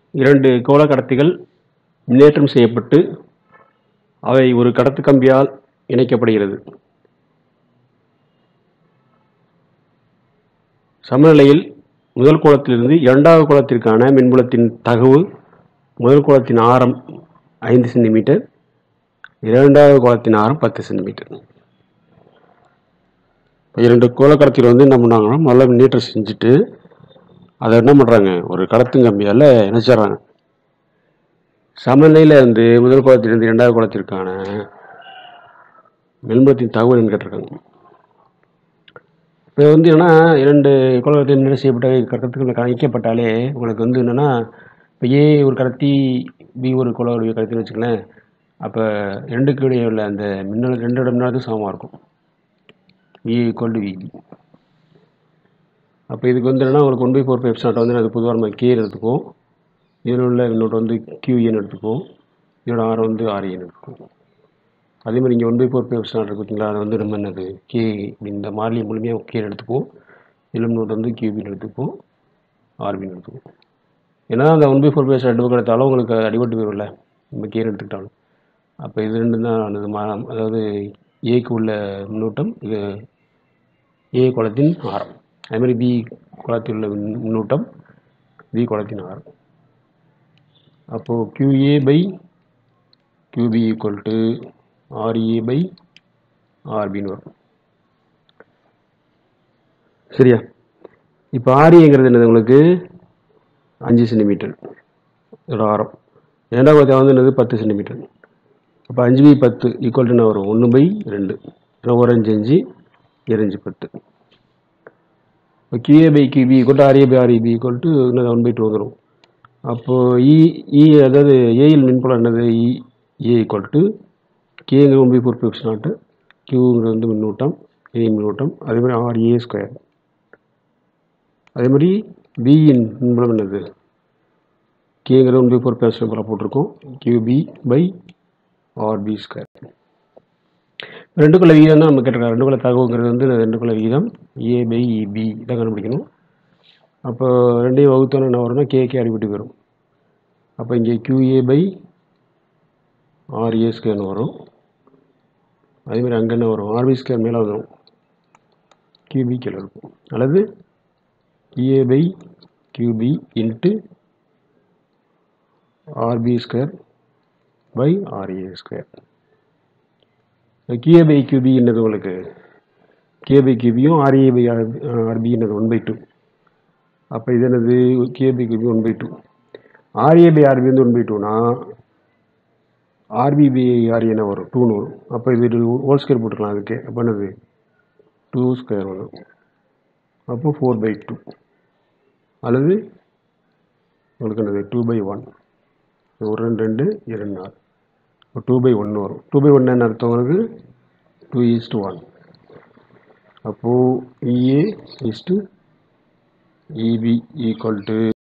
இரண்டு கோள கடத்திகள் மின்னேற்றம் செய்யப்பட்டு அவை ஒரு கடத்து கம்பியால் இணைக்கப்படுகிறது சமநிலையில் முதல் கோளத்திலிருந்து இரண்டாவது கோளத்திற்கான மின்புலத்தின் தகவு முதல் கோளத்தின் ஆரம் ஐந்து சென்டிமீட்டர் இரண்டாவது கோளத்தின் ஆரம் பத்து சென்டிமீட்டர் இப்போ இரண்டு கோளக்கடத்திகள் வந்து என்ன பண்ணாங்கன்னா முதல்ல மின்னேற்றம் செஞ்சுட்டு அதை என்ன பண்ணுறாங்க ஒரு கடத்தும் கம்பியால் இணைச்சிட்றாங்க சமநிலையில் வந்து முதல் கோலத்திலிருந்து இரண்டாவது கோலத்திற்கான மென்புலத்தின் தகவல் கேட்டிருக்காங்க இப்போ வந்து என்னன்னா இரண்டு கோலத்தில் நிலை செய்யப்பட்ட கடத்துக்கள் கணிக்கப்பட்டாலே உங்களுக்கு வந்து என்னென்னா இப்போ ஏ ஒரு கடத்தி பி ஒரு கோலோடைய கடத்தின்னு வச்சுக்கலேன் அப்போ ரெண்டுக்கு இடையே உள்ள அந்த மின்னல் ரெண்டோட மின்னழுத்தம் சமமாக இருக்கும் வி ஈக்குவல் டு விபி அப்போ இதுக்கு வந்து என்னன்னா உங்களுக்கு ஒன் பை ஃபோர் ஃபைவ் நாட்டை வந்து அது பொதுவாக நம்ம கே எடுத்துக்குவோம் இதில் உள்ள இன்னொரு வந்து கியூஎன் எடுத்துக்குவோம் இதோட ஆர் வந்து ஆர்என் எடுத்துக்குவோம் அதே மாதிரி இங்கே one by four five naught இருக்கு பார்த்தீங்களா அதை வந்து நம்ம என்னது கே இந்த மாறிலி முழுமையாக கே எடுத்துக்குவோம் இதில் இன்னொரு வந்து கியூபின் எடுத்துக்குவோம் ஆர்பின் எடுத்துக்குவோம் ஏன்னா அந்த ஒன் பை ஃபோர் ஃபைவ் ரெண்டு பக்கம் எடுத்தாலும் உங்களுக்கு அடிபட்டு போயிடும்ல நம்ம கே எடுத்துக்கிட்டாலும் அப்போ இது ரெண்டும் தான் இது மா அதாவது ஏக்கு உள்ள மின்னூட்டம் இது ஏ குளத்தின் ஆரம் அதே மாதிரி பி குளத்தில் உள்ள மின் மின்னூட்டம் பி குளத்தின் ஆரம் அப்போது QA by QB equal to RA by ஆர்பின்னு வரும் சரியா இப்போ ஆர்ஏங்கிறது என்னது உங்களுக்கு அஞ்சு சென்டிமீட்டர் இதோட ஆரம் இரண்டாம் குளத்தை வந்து என்னது பத்து சென்டிமீட்டர் அப்போ அஞ்சு பை பத்து ஈக்குவல் டு என்ன வரும் ஒன்று பை ரெண்டு ஒரு அஞ்சு அஞ்சு இரஞ்சு பத்து இப்போ QA by QB equal to RA by RB equal to என்னது ஒன் பை டூ வந்துடும் அப்போது இ இ அதாவது ஏயில் மின்புலம் என்னது இ ஏ ஈக்குவல் டு கேங்கிறது one by four pi eps naught கியூங்கிறது வந்து மின்னூட்டம் ஏ மின்னூட்டம் அதே மாதிரி ஆர் ஏ ஸ்கொயர் அதே மாதிரி பியின் மின்புலம் என்னது கேங்கிறது ஒன் பை ஃபோர் பிப்ஸ் போல போட்டிருக்கோம் கியூபி பை ஆர்பி ஸ்கொயர் ரெண்டுக்குள்ள விகிதம் தான் நம்ம கேட்டிருக்கோம் ரெண்டுக்குள்ள தகவல்ங்கிறது வந்து ரெண்டுக்குள்ள விகிதம் ஏ பை இபி இதை கண்டுபிடிக்கணும் அப்போ ரெண்டையும் வகுத்தோன்னு என்ன வரும்னா கேக்கே அடிபட்டு வரும் அப்போ இங்கே QA பை ஆர்ஏ ஸ்கேர்னு வரும் அதேமாதிரி அங்கே என்ன வரும் ஆர்பி ஸ்கேர் மேலே வந்துடும் கியூபி கீழே இருக்கும் அல்லது QA by QB into RB square by RA square QA by QB என்னது உங்களுக்கு கே பை கியூபியும் ஆர்ஏ பை ஆர்பி என்னது ஒன் பை டூ அப்போ இது என்னது KB QB one by two RA by RB வந்து ஒன் பை டூனா ஆர்பி பை ஆர்ஏ என்ன வரும் டூன்னு வரும் அப்போ இது ஹோல் ஸ்கொயர் போட்டுக்கலாம் அதுக்கு அப்போ என்னது டூ ஸ்கொயர் வரும் அப்போ ஃபோர் பை டூ அல்லது உங்களுக்கு என்னது டூ பை ஒன் ஒரு ரெண்டு ரெண்டு இரண்டு நாலு இப்போ டூ பை ஒன்று வரும் டூ பை ஒன்று என்ன அர்த்தம் உங்களுக்கு டூ ஈஸ்ட் ஒன் அப்போது EA is to EB equal to